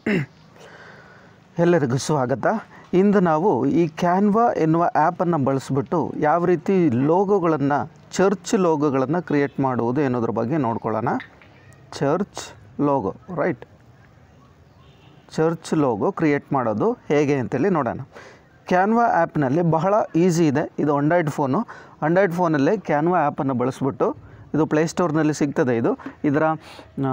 ಎಲ್ಲರಿಗೂ ಸ್ವಾಗತ ಇಂದು ನಾವು ಈ ಕ್ಯಾನ್ವಾ ಎನ್ನುವ ಆ್ಯಪನ್ನು ಬಳಸಿಬಿಟ್ಟು ಯಾವ ರೀತಿ ಲೋಗೋಗಳನ್ನು ಚರ್ಚ್ ಲೋಗೋಗಳನ್ನು ಕ್ರಿಯೇಟ್ ಮಾಡುವುದು ಎನ್ನುವುದ್ರ ಬಗ್ಗೆ ನೋಡ್ಕೊಳ್ಳೋಣ church logo right church logo create ಮಾಡೋದು ಹೇಗೆ ಅಂತೇಳಿ ನೋಡೋಣ ಕ್ಯಾನ್ವಾ ಆ್ಯಪ್ನಲ್ಲಿ ಬಹಳ ಈಸಿ ಇದೆ ಇದು ಆಂಡ್ರಾಯ್ಡ್ ಫೋನು ಆಂಡ್ರಾಯ್ಡ್ ಫೋನಲ್ಲೇ ಕ್ಯಾನ್ವಾ ಆ್ಯಪನ್ನು ಬಳಸ್ಬಿಟ್ಟು ಇದು ಪ್ಲೇಸ್ಟೋರ್ನಲ್ಲಿ ಸಿಗ್ತದೆ ಇದು ಇದರ ಆ,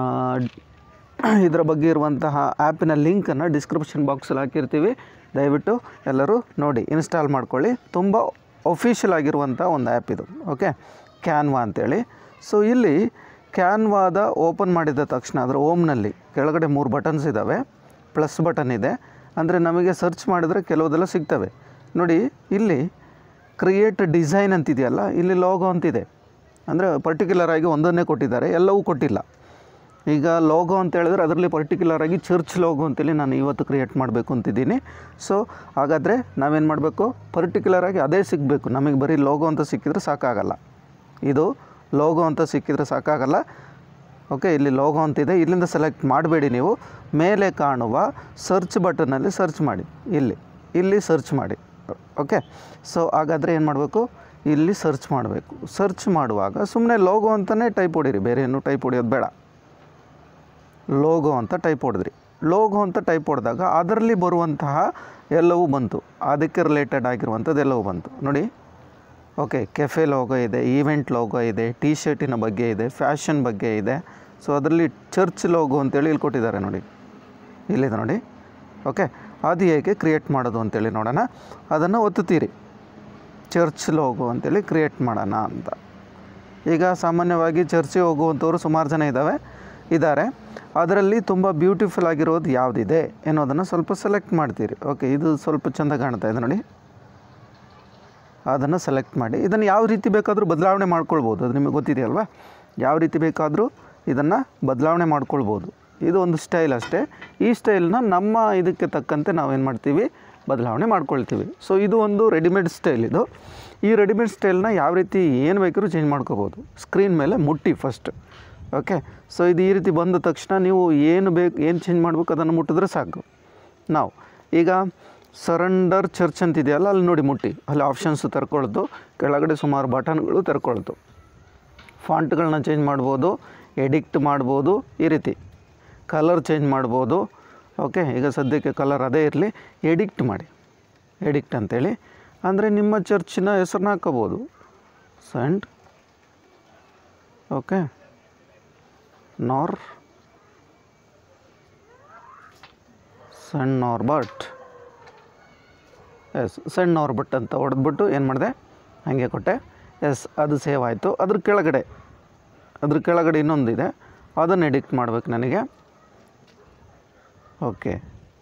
ಇದರ ಬಗ್ಗೆ ಇರುವಂತಹ ಆ್ಯಪಿನ ಲಿಂಕನ್ನು ಡಿಸ್ಕ್ರಿಪ್ಷನ್ ಬಾಕ್ಸಲ್ಲಿ ಹಾಕಿರ್ತೀವಿ ದಯವಿಟ್ಟು ಎಲ್ಲರೂ ನೋಡಿ ಇನ್ಸ್ಟಾಲ್ ಮಾಡ್ಕೊಳ್ಳಿ ತುಂಬ ಒಫಿಷಿಯಲ್ ಆಗಿರುವಂಥ ಒಂದು ಆ್ಯಪ್ ಇದು ಓಕೆ ಕ್ಯಾನ್ವಾ ಅಂತೇಳಿ ಸೊ ಇಲ್ಲಿ ಕ್ಯಾನ್ವಾದ ಓಪನ್ ಮಾಡಿದ ತಕ್ಷಣ ಅದರ ಓಮ್ನಲ್ಲಿ ಕೆಳಗಡೆ ಮೂರು ಬಟನ್ಸ್ ಇದ್ದಾವೆ ಪ್ಲಸ್ ಬಟನ್ ಇದೆ ಅಂದರೆ ನಮಗೆ ಸರ್ಚ್ ಮಾಡಿದರೆ ಕೆಲವುದೆಲ್ಲ ಸಿಗ್ತವೆ ನೋಡಿ ಇಲ್ಲಿ ಕ್ರಿಯೇಟ್ ಡಿಸೈನ್ ಅಂತಿದೆಯಲ್ಲ ಇಲ್ಲಿ ಲೋಗೋ ಅಂತಿದೆ ಅಂದರೆ ಪರ್ಟಿಕ್ಯುಲರ್ ಆಗಿ ಒಂದನ್ನೇ ಕೊಟ್ಟಿದ್ದಾರೆ ಎಲ್ಲವೂ ಕೊಟ್ಟಿಲ್ಲ ಈಗ ಲೋಗೋ ಅಂತ ಹೇಳಿದ್ರೆ ಅದರಲ್ಲಿ ಪರ್ಟಿಕ್ಯುಲರ್ ಆಗಿ ಚರ್ಚ್ ಲೋಗೋ ಅಂತೇಳಿ ನಾನು ಇವತ್ತು ಕ್ರಿಯೇಟ್ ಮಾಡಬೇಕು ಅಂತಿದ್ದೀನಿ ಸೊ ಹಾಗಾದರೆ ನಾವೇನು ಮಾಡಬೇಕು ಪರ್ಟಿಕ್ಯುಲರ್ ಆಗಿ ಅದೇ ಸಿಗಬೇಕು ನಮಗೆ ಬರೀ ಲೋಗೋ ಅಂತ ಸಿಕ್ಕಿದ್ರೆ ಸಾಕಾಗಲ್ಲ ಇದು ಲೋಗೋ ಅಂತ ಸಿಕ್ಕಿದ್ರೆ ಸಾಕಾಗಲ್ಲ ಓಕೆ ಇಲ್ಲಿ ಲೋಗೋ ಅಂತಿದೆ ಇಲ್ಲಿಂದ ಸೆಲೆಕ್ಟ್ ಮಾಡಬೇಡಿ ನೀವು ಮೇಲೆ ಕಾಣುವ ಸರ್ಚ್ ಬಟನಲ್ಲಿ ಸರ್ಚ್ ಮಾಡಿ ಇಲ್ಲಿ ಇಲ್ಲಿ ಸರ್ಚ್ ಮಾಡಿ ಓಕೆ ಸೊ ಹಾಗಾದರೆ ಏನು ಮಾಡಬೇಕು ಇಲ್ಲಿ ಸರ್ಚ್ ಮಾಡಬೇಕು ಸರ್ಚ್ ಮಾಡುವಾಗ ಸುಮ್ಮನೆ ಲೋಗೋ ಅಂತಲೇ ಟೈಪ್ ಹೊಡೀರಿ ಬೇರೆ ಏನು ಟೈಪ್ ಹೊಡಿಯೋದು ಬೇಡ ಲೋಗೋ ಅಂತ ಟೈಪ್ ಹೊಡೆದ್ರಿ ಲೋಗೋ ಅಂತ ಟೈಪ್ ಹೊಡೆದಾಗ ಅದರಲ್ಲಿ ಬರುವಂತಹ ಎಲ್ಲವೂ ಬಂತು ಅದಕ್ಕೆ ರಿಲೇಟೆಡ್ ಆಗಿರುವಂಥದ್ದು ಎಲ್ಲವೂ ಬಂತು ನೋಡಿ ಓಕೆ ಕೆಫೆ ಲೋಗೋ ಇದೆ ಈವೆಂಟ್ ಲೋಗೋ ಇದೆ ಟಿ ಶರ್ಟಿನ ಬಗ್ಗೆ ಇದೆ ಫ್ಯಾಷನ್ ಬಗ್ಗೆ ಇದೆ ಸೊ ಅದರಲ್ಲಿ ಚರ್ಚ್ ಲೋಗೋ ಅಂತೇಳಿ ಇಲ್ಲಿ ಕೊಟ್ಟಿದ್ದಾರೆ ನೋಡಿ ಇಲ್ಲಿದೆ ನೋಡಿ ಓಕೆ ಅದು ಹೇಗೆ ಕ್ರಿಯೇಟ್ ಮಾಡೋದು ಅಂತೇಳಿ ನೋಡೋಣ ಅದನ್ನು ಒತ್ತುತ್ತೀರಿ ಚರ್ಚ್ ಲೋಗೋ ಅಂತೇಳಿ ಕ್ರಿಯೇಟ್ ಮಾಡೋಣ ಅಂತ ಈಗ ಸಾಮಾನ್ಯವಾಗಿ ಚರ್ಚಿಗೆ ಹೋಗುವಂಥವ್ರು ಸುಮಾರು ಜನ ಇದ್ದಾವೆ ಇದ್ದಾರೆ ಅದರಲ್ಲಿ ತುಂಬ ಬ್ಯೂಟಿಫುಲ್ ಆಗಿರೋದು ಯಾವುದಿದೆ ಅನ್ನೋದನ್ನು ಸ್ವಲ್ಪ ಸೆಲೆಕ್ಟ್ ಮಾಡ್ತೀರಿ ಓಕೆ ಇದು ಸ್ವಲ್ಪ ಚೆಂದ ಕಾಣ್ತಾ ಇದೆ ನೋಡಿ ಅದನ್ನು ಸೆಲೆಕ್ಟ್ ಮಾಡಿ ಇದನ್ನು ಯಾವ ರೀತಿ ಬೇಕಾದರೂ ಬದಲಾವಣೆ ಮಾಡ್ಕೊಳ್ಬೋದು ಅದು ನಿಮಗೆ ಗೊತ್ತಿದೆಯಲ್ವಾ ಯಾವ ರೀತಿ ಬೇಕಾದರೂ ಇದನ್ನು ಬದಲಾವಣೆ ಮಾಡ್ಕೊಳ್ಬೋದು ಇದು ಒಂದು ಸ್ಟೈಲ್ ಅಷ್ಟೇ ಈ ಸ್ಟೈಲ್ನ ನಮ್ಮ ಇದಕ್ಕೆ ತಕ್ಕಂತೆ ನಾವೇನು ಮಾಡ್ತೀವಿ ಬದಲಾವಣೆ ಮಾಡ್ಕೊಳ್ತೀವಿ ಸೊ ಇದು ಒಂದು ರೆಡಿಮೇಡ್ ಸ್ಟೈಲ್ ಇದು ಈ ರೆಡಿಮೇಡ್ ಸ್ಟೈಲ್ನ ಯಾವ ರೀತಿ ಏನು ಬೇಕಾದ್ರೂ ಚೇಂಜ್ ಮಾಡ್ಕೋಬೋದು ಸ್ಕ್ರೀನ್ ಮೇಲೆ ಮುಟ್ಟಿ ಫಸ್ಟ್ ಓಕೆ ಸೊ ಇದು ಈ ರೀತಿ ಬಂದ ತಕ್ಷಣ ನೀವು ಏನು ಬೇಕು ಏನು ಚೇಂಜ್ ಮಾಡ್ಬೇಕು ಅದನ್ನು ಮುಟ್ಟಿದ್ರೆ ಸಾಕು ನಾವು ಈಗ ಸರೆಂಡರ್ ಚರ್ಚ್ ಅಂತಿದೆಯಲ್ಲ ಅಲ್ಲಿ ನೋಡಿ ಮುಟ್ಟಿ ಅಲ್ಲಿ ಆಪ್ಷನ್ಸ್ ತರ್ಕೊಳ್ತು ಕೆಳಗಡೆ ಸುಮಾರು ಬಟನ್ಗಳು ತರ್ಕೊಳ್ತು ಫಾಂಟ್ಗಳನ್ನ ಚೇಂಜ್ ಮಾಡ್ಬೋದು ಎಡಿಕ್ಟ್ ಮಾಡ್ಬೋದು ಈ ರೀತಿ ಕಲರ್ ಚೇಂಜ್ ಮಾಡ್ಬೋದು ಓಕೆ ಈಗ ಸದ್ಯಕ್ಕೆ ಕಲರ್ ಅದೇ ಇರಲಿ ಎಡಿಕ್ಟ್ ಮಾಡಿ ಎಡಿಕ್ಟ್ ಅಂತೇಳಿ ಅಂದರೆ ನಿಮ್ಮ ಚರ್ಚಿನ ಹೆಸರನ್ನ ಹಾಕೋಬೋದು ಸೆಂಟ್ ಓಕೆ ನಾರ್ ಸಣ್ಣ ನಾರ್ಬಟ್ ಎಸ್ ಸಣ್ಣ ನಾರ್ಬಟ್ ಅಂತ ಹೊಡೆದ್ಬಿಟ್ಟು ಏನು ಮಾಡಿದೆ ಹಾಗೆ ಕೊಟ್ಟೆ ಎಸ್ ಅದು ಸೇವ್ ಆಯಿತು ಅದ್ರ ಕೆಳಗಡೆ ಅದ್ರ ಕೆಳಗಡೆ ಇನ್ನೊಂದಿದೆ ಅದನ್ನು ಎಡಿಕ್ಟ್ ಮಾಡಬೇಕು ನನಗೆ okay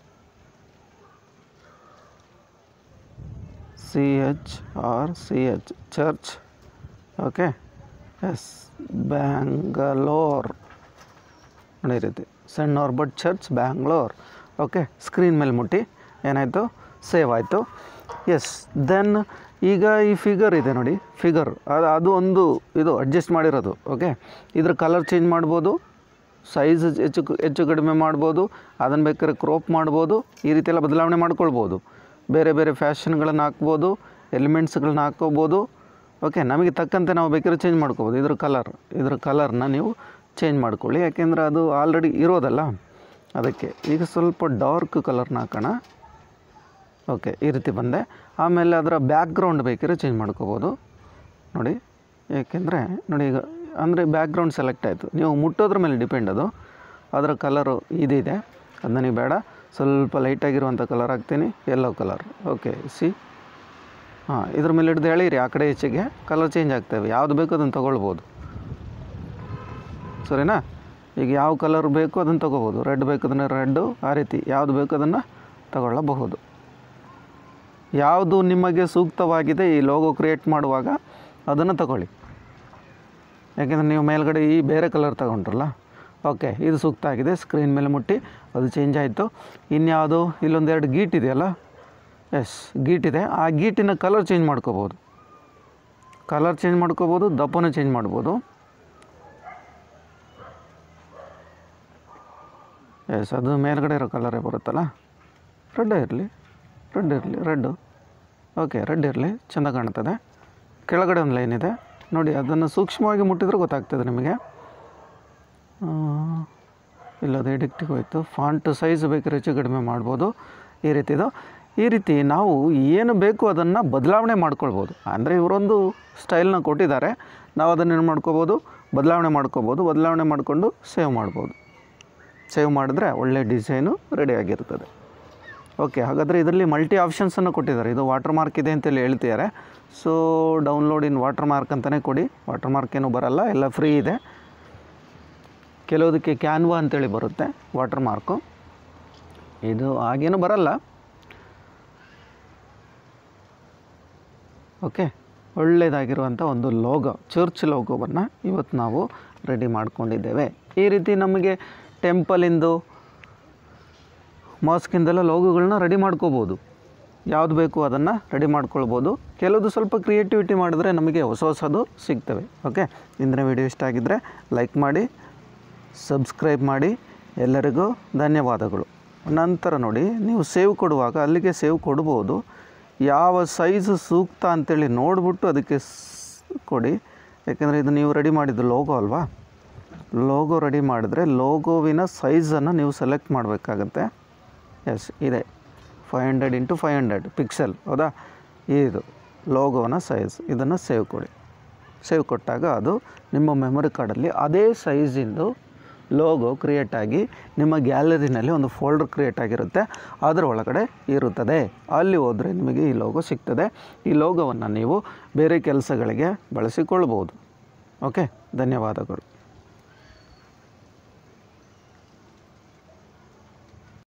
C H R C H church okay yes Bangalore ನೋಡಿ ಈ ರೀತಿ saint Norbert church Bangalore okay screen ಮೇಲೆ ಮುಟ್ಟಿ ಏನಾಯಿತು ಸೇವ್ ಆಯಿತು ಎಸ್ ದೆನ್ ಈಗ ಈ ಫಿಗರ್ ಇದೆ ನೋಡಿ ಫಿಗರ್ ಅದು ಅದು ಒಂದು ಇದು ಅಡ್ಜಸ್ಟ್ ಮಾಡಿರೋದು ಓಕೆ ಇದ್ರ ಕಲರ್ ಚೇಂಜ್ ಮಾಡ್ಬೋದು ಸೈಜ್ ಹೆಚ್ಚು ಹೆಚ್ಚು ಕಡಿಮೆ ಮಾಡ್ಬೋದು ಅದನ್ನು ಬೇಕಾದ್ರೆ ಕ್ರೋಪ್ ಮಾಡ್ಬೋದು ಈ ರೀತಿ ಎಲ್ಲ ಬದಲಾವಣೆ ಮಾಡ್ಕೊಳ್ಬೋದು ಬೇರೆ ಬೇರೆ ಫ್ಯಾಷನ್ಗಳನ್ನು ಹಾಕ್ಬೋದು ಎಲಿಮೆಂಟ್ಸ್ಗಳನ್ನ ಹಾಕ್ಕೋಬೋದು ಓಕೆ ನಮಗೆ ತಕ್ಕಂತೆ ನಾವು ಬೇಕಾದ್ರೆ ಚೇಂಜ್ ಮಾಡ್ಕೋಬೋದು ಇದ್ರ ಕಲರ್ ಇದ್ರ ಕಲರ್ನ ನೀವು ಚೇಂಜ್ ಮಾಡ್ಕೊಳ್ಳಿ ಯಾಕೆಂದರೆ ಅದು ಆಲ್ರೆಡಿ ಇರೋದಲ್ಲ ಅದಕ್ಕೆ ಈಗ ಸ್ವಲ್ಪ ಡಾರ್ಕ್ ಕಲರ್ನ ಹಾಕೋಣ ಓಕೆ ಈ ರೀತಿ ಬಂದೆ ಆಮೇಲೆ ಅದರ ಬ್ಯಾಕ್ಗ್ರೌಂಡ್ ಬೇಕಿದ್ರೆ ಚೇಂಜ್ ಮಾಡ್ಕೋಬೋದು ನೋಡಿ ಏಕೆಂದರೆ ನೋಡಿ ಈಗ ಅಂದರೆ ಬ್ಯಾಕ್ಗ್ರೌಂಡ್ ಸೆಲೆಕ್ಟ್ ಆಯಿತು ನೀವು ಮುಟ್ಟೋದ್ರ ಮೇಲೆ ಡಿಪೆಂಡ್ ಅದು ಅದರ ಕಲರು ಇದಿದೆ ಅದು ನನಗೆ ಬೇಡ ಸ್ವಲ್ಪ ಲೈಟಾಗಿರುವಂಥ ಕಲರ್ ಹಾಕ್ತೀನಿ ಯೆಲ್ಲೋ ಕಲರ್ ಓಕೆ ಸಿ ಹಾಂ ಇದ್ರ ಮೇಲೆ ಹಿಡ್ದು ಎಳೀರಿ ಆ ಕಡೆ ಈಚೆಗೆ ಕಲರ್ ಚೇಂಜ್ ಆಗ್ತವೆ ಯಾವುದು ಬೇಕೋ ಅದನ್ನು ತೊಗೊಳ್ಬೋದು ಸರಿನಾ ಈಗ ಯಾವ ಕಲರ್ ಬೇಕು ಅದನ್ನು ತೊಗೋಬೋದು ರೆಡ್ ಬೇಕಂದ್ರೆ ರೆಡ್ಡು ಆ ರೀತಿ ಯಾವುದು ಬೇಕು ಅದನ್ನು ತಗೊಳ್ಳಬಹುದು ಯಾವುದು ನಿಮಗೆ ಸೂಕ್ತವಾಗಿದೆ ಈ ಲೋಗೋ ಕ್ರಿಯೇಟ್ ಮಾಡುವಾಗ ಅದನ್ನು ತಗೊಳ್ಳಿ ಯಾಕೆಂದರೆ ನೀವು ಮೇಲ್ಗಡೆ ಈ ಬೇರೆ ಕಲರ್ ತಗೊಂಡ್ರಲ್ಲ ಓಕೆ ಇದು ಸೂಕ್ತ ಆಗಿದೆ ಸ್ಕ್ರೀನ್ ಮೇಲೆ ಮುಟ್ಟಿ ಅದು ಚೇಂಜ್ ಆಯಿತು ಇನ್ಯಾವುದು ಇಲ್ಲೊಂದೆರಡು ಗೀಟ್ ಇದೆಯಲ್ಲ ಎಸ್ ಗೀಟ್ ಇದೆ ಆ ಗೀಟಿನ ಕಲರ್ ಚೇಂಜ್ ಮಾಡ್ಕೋಬೋದು ಕಲರ್ ಚೇಂಜ್ ಮಾಡ್ಕೋಬೋದು ದಪ್ಪನೂ ಚೇಂಜ್ ಮಾಡ್ಬೋದು ಎಸ್ ಅದು ಮೇಲ್ಗಡೆ ಇರೋ ಕಲರೇ ಬರುತ್ತಲ್ಲ ರೆಡ್ಡೇ ಇರಲಿ ರೆಡ್ ಇರಲಿ ರೆಡ್ಡು ಓಕೆ ರೆಡ್ ಇರಲಿ ಚೆಂದ ಕಾಣ್ತದೆ ಕೆಳಗಡೆ ಒಂದು ಲೈನ್ ಇದೆ ನೋಡಿ ಅದನ್ನು ಸೂಕ್ಷ್ಮವಾಗಿ ಮುಟ್ಟಿದ್ರೆ ಗೊತ್ತಾಗ್ತದೆ ನಿಮಗೆ ಆ, ಇಲ್ಲ ಅದು ಎಡಿಕ್ಟಿಗೆ ಹೋಯ್ತು ಫಾಂಟ್ ಸೈಜ್ ಬೇಕಾದ್ರೆ ಹೆಚ್ಚು ಕಡಿಮೆ ಮಾಡ್ಬೋದು ಈ ರೀತಿದು ಈ ರೀತಿ ನಾವು ಏನು ಬೇಕು ಅದನ್ನು ಬದಲಾವಣೆ ಮಾಡ್ಕೊಳ್ಬೋದು ಅಂದರೆ ಇವರೊಂದು ಸ್ಟೈಲ್ನ ಕೊಟ್ಟಿದ್ದಾರೆ ನಾವು ಅದನ್ನು ಏನು ಮಾಡ್ಕೋಬೋದು ಬದಲಾವಣೆ ಮಾಡ್ಕೋಬೋದು ಬದಲಾವಣೆ ಮಾಡಿಕೊಂಡು ಸೇವ್ ಮಾಡ್ಬೋದು ಸೇವ್ ಮಾಡಿದ್ರೆ ಒಳ್ಳೆ ಡಿಸೈನು ರೆಡಿಯಾಗಿರ್ತದೆ ಓಕೆ ಹಾಗಾದರೆ ಇದರಲ್ಲಿ ಮಲ್ಟಿ ಆಪ್ಷನ್ಸನ್ನು ಕೊಟ್ಟಿದ್ದಾರೆ ಇದು ವಾಟರ್ ಮಾರ್ಕ್ ಇದೆ ಅಂತೇಳಿ ಹೇಳ್ತಿದ್ದಾರೆ so download in watermark ಅಂತಲೇ ಕೊಡಿ ವಾಟರ್ ಮಾರ್ಕ್ ಏನೂ ಬರಲ್ಲ ಎಲ್ಲ ಫ್ರೀ ಇದೆ ಕೆಲವುದಕ್ಕೆ ಕ್ಯಾನ್ವಾ ಅಂತೇಳಿ ಬರುತ್ತೆ ವಾಟರ್ ಮಾರ್ಕು ಇದು ಹಾಗೇನು ಬರಲ್ಲ ಓಕೆ ಒಳ್ಳೆಯದಾಗಿರುವಂಥ ಒಂದು ಲೋಗೋ ಚರ್ಚ್ ಲೋಗೋವನ್ನು ಇವತ್ತು ನಾವು ರೆಡಿ ಮಾಡ್ಕೊಂಡಿದ್ದೇವೆ ಈ ರೀತಿ ನಮಗೆ ಟೆಂಪಲಿಂದು ಮಾಸ್ಕಿಂದೆಲ್ಲ ಲೋಗೋಗಳನ್ನ ರೆಡಿ ಮಾಡ್ಕೋಬೋದು ಯಾವುದು ಬೇಕು ಅದನ್ನು ರೆಡಿ ಮಾಡ್ಕೊಳ್ಬೋದು ಕೆಲವುದು ಸ್ವಲ್ಪ ಕ್ರಿಯೇಟಿವಿಟಿ ಮಾಡಿದ್ರೆ ನಮಗೆ ಹೊಸ ಹೊಸದು ಸಿಗ್ತವೆ ಓಕೆ ಇಂದಿನ ವಿಡಿಯೋ ಇಷ್ಟ ಆಗಿದ್ದರೆ ಲೈಕ್ ಮಾಡಿ ಸಬ್ಸ್ಕ್ರೈಬ್ ಮಾಡಿ ಎಲ್ಲರಿಗೂ ಧನ್ಯವಾದಗಳು ನಂತರ ನೋಡಿ ನೀವು ಸೇವ್ ಕೊಡುವಾಗ ಅಲ್ಲಿಗೆ ಸೇವ್ ಕೊಡ್ಬೋದು ಯಾವ ಸೈಜು ಸೂಕ್ತ ಅಂತೇಳಿ ನೋಡಿಬಿಟ್ಟು ಅದಕ್ಕೆ ಸ್- ಕೊಡಿ ಯಾಕೆಂದರೆ ಇದು ನೀವು ರೆಡಿ ಮಾಡಿದ್ದು ಲೋಗೋ ಅಲ್ವಾ ಲೋಗೋ ರೆಡಿ ಮಾಡಿದ್ರೆ ಲೋಗೋವಿನ ಸೈಜನ್ನು ನೀವು ಸೆಲೆಕ್ಟ್ ಮಾಡಬೇಕಾಗತ್ತೆ ಎಸ್ ಇದೆ five hundred into five hundred pixel ಹೌದಾ ಇದು ಲೋಗೋನ ಸೈಜ್ ಇದನ್ನು ಸೇವ್ ಕೊಡಿ ಸೇವ್ ಕೊಟ್ಟಾಗ ಅದು ನಿಮ್ಮ ಮೆಮೊರಿ ಕಾರ್ಡಲ್ಲಿ ಅದೇ ಸೈಜಿಂದು ಲೋಗೋ ಕ್ರಿಯೇಟ್ ಆಗಿ ನಿಮ್ಮ ಗ್ಯಾಲರಿನಲ್ಲಿ ಒಂದು ಫೋಲ್ಡರ್ ಕ್ರಿಯೇಟ್ ಆಗಿರುತ್ತೆ ಅದರ ಒಳಗಡೆ ಇರುತ್ತದೆ ಅಲ್ಲಿ ಹೋದರೆ ನಿಮಗೆ ಈ ಲೋಗೋ ಸಿಗ್ತದೆ ಈ ಲೋಗೋವನ್ನು ನೀವು ಬೇರೆ ಕೆಲಸಗಳಿಗೆ ಬಳಸಿಕೊಳ್ಬೋದು ಓಕೆ ಧನ್ಯವಾದಗಳು